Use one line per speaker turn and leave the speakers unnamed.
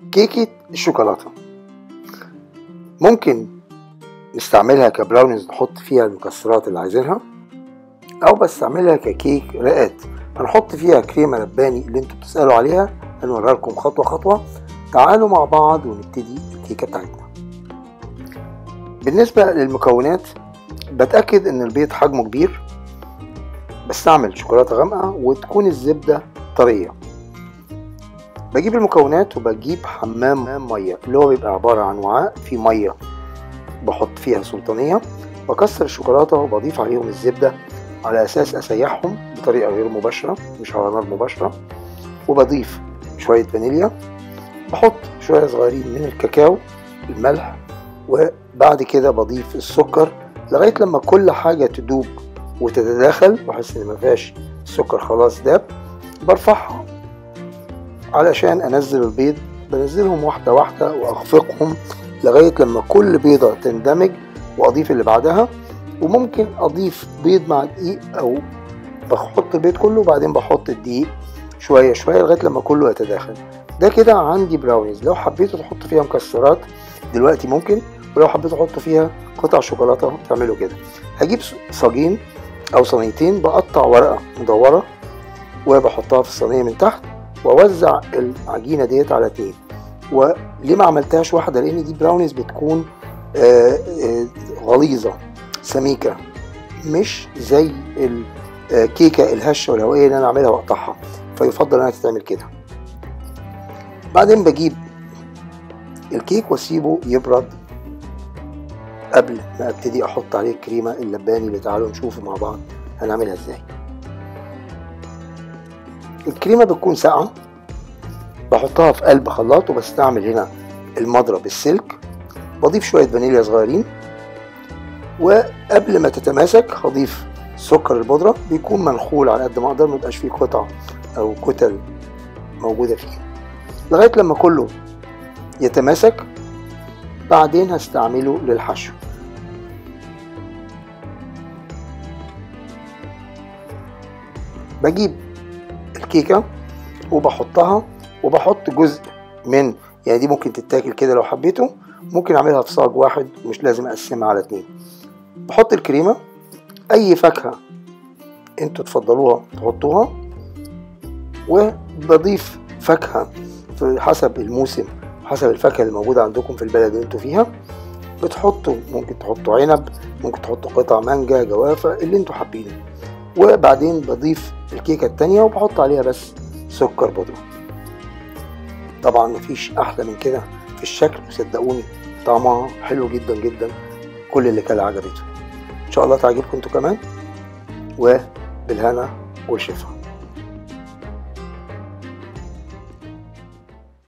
كيكة الشوكولاتة ممكن نستعملها كبراونيز نحط فيها المكسرات اللي عايزينها او بستعملها ككيك رقات هنحط فيها كريمة لباني اللي انتوا بتسألوا عليها هنوريها لكم خطوة خطوة تعالوا مع بعض ونبتدي الكيكة بتاعتنا بالنسبة للمكونات بتأكد ان البيض حجمه كبير بستعمل شوكولاتة غامقة وتكون الزبدة طرية بجيب المكونات وبجيب حمام مية اللي هو بيبقى عبارة عن وعاء فيه مية بحط فيها سلطانية بكسر الشوكولاتة وبضيف عليهم الزبدة على أساس أسيحهم بطريقة غير مباشرة مش على نار مباشرة وبضيف شوية فانيليا بحط شوية صغيرين من الكاكاو الملح وبعد كده بضيف السكر لغاية لما كل حاجة تدوب وتتداخل بحس ان مفيهاش السكر خلاص داب برفعها علشان انزل البيض بنزلهم واحدة واحدة واخفقهم لغاية لما كل بيضة تندمج واضيف اللي بعدها وممكن اضيف بيض مع دقيق او بحط البيض كله وبعدين بحط الدقيق شوية شوية لغاية لما كله يتداخل ده كده عندي براونيز لو حبيتوا تحطوا فيها مكسرات دلوقتي ممكن ولو حبيتوا تحطوا فيها قطع شوكولاتة تعملوا كده هجيب صاجين او صينيتين بقطع ورقة مدورة وبحطها في الصينية من تحت واوزع العجينة ديت على اتنين وليه ما عملتهاش واحدة لان دي براونيز بتكون آآ آآ غليظة سميكة مش زي الكيكة الهشة والهوائية اللي انا اعملها واقطعها فيفضل انها تتعمل كده بعدين بجيب الكيك واسيبه يبرد قبل ما ابتدي احط عليه الكريمة اللباني اللي تعالوا نشوفه مع بعض هنعملها ازاي الكريمة بتكون ساقعة بحطها في قلب خلاط وبستعمل هنا المضرب السلك بضيف شوية فانيليا صغيرين وقبل ما تتماسك هضيف سكر البودرة بيكون منخول على قد ما اقدر ميبقاش فيه قطع او كتل موجودة فيه لغاية لما كله يتماسك بعدين هستعمله للحشو بجيب الكيكة وبحطها وبحط جزء من يعني دي ممكن تتاكل كده لو حبيته ممكن اعملها في صاج واحد مش لازم اقسمها على اتنين بحط الكريمة اي فاكهة انتوا تفضلوها تحطوها وبضيف فاكهة في حسب الموسم حسب الفاكهة اللي موجودة عندكم في البلد اللي انتوا فيها بتحطوا ممكن تحطوا عنب ممكن تحطوا قطع مانجا جوافة اللي انتوا حابينه وبعدين بضيف الكيكة التانية وبحط عليها بس سكر بودرة طبعا مفيش احلى من كده في الشكل وصدقوني طعمها حلو جدا جدا كل اللي كان عجبته ان شاء الله تعجبكم انتوا كمان وبالهنا والشفا